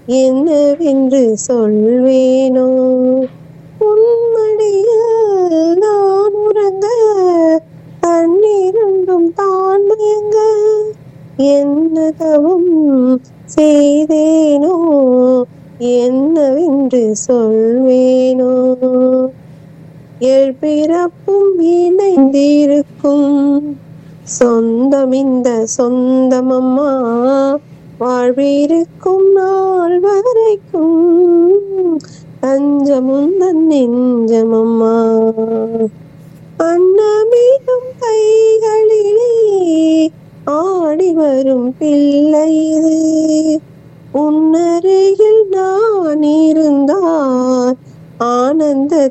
என்னவென்று சொல்வேனோ உன்மடியில் நான் உறங்க தண்ணீருண்டும் தான் மயங்க என்ன தவம் செய்தேனோ என்னவென்று சொல்வேனோ எழுப்பிறப்பும் இணைந்திருக்கும் சொந்தம் இந்த சொந்தமம்மா வாழ்விருக்கும் நாள் வரைக்கும் தஞ்சமுந்தன் நெஞ்சமம்மா அன்னமிடும் கைகளிலே ஆடி வரும் பிள்ளை இது உன்னருகில் நான் இருந்தால் ஆனந்த